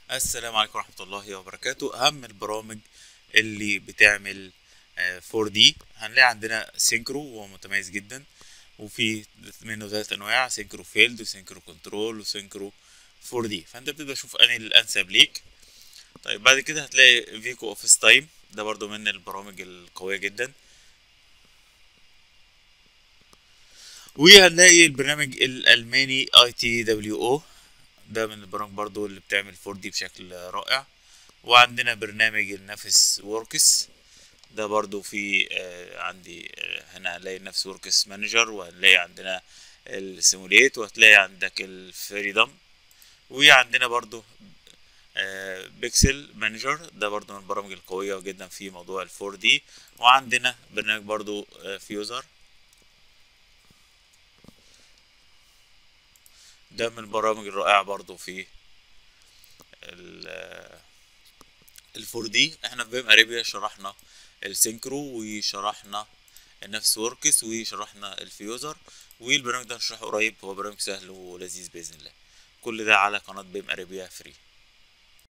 السلام عليكم ورحمة الله وبركاته أهم البرامج اللي بتعمل آه، 4D هنلاقي عندنا سينكرو وهو متميز جدا وفي منه ثلاث أنواع سينكرو فيلد وسينكرو كنترول وسينكرو 4D فأنت بتبدأ تشوف أنهي الأنسب ليك طيب بعد كده هتلاقي فيكو اوفيس تايم ده برضو من البرامج القوية جدا وهنلاقي البرنامج الألماني اي تي دبليو او ده من البرامج برضو اللي بتعمل 4D بشكل رائع وعندنا برنامج النفس وركس ده برضو في آه، عندي آه، هنا هنلاقي النفس وركس مانجر وهنلاقي عندنا السيموليت وهتلاقي عندك الفريدم وعندنا برضو آه، بيكسل مانجر ده برضو من البرامج القوية جدا في موضوع ال 4D وعندنا برنامج برضو آه، فيوزر ده من البرامج الرائعة برضو في ال 4D احنا في بيم اريبيا شرحنا السينكرو وشرحنا النفس وركس وشرحنا الفيوزر والبرنامج ده هنشرحه قريب هو برنامج سهل ولذيذ بإذن الله كل ده على قناة بيم اريبيا فري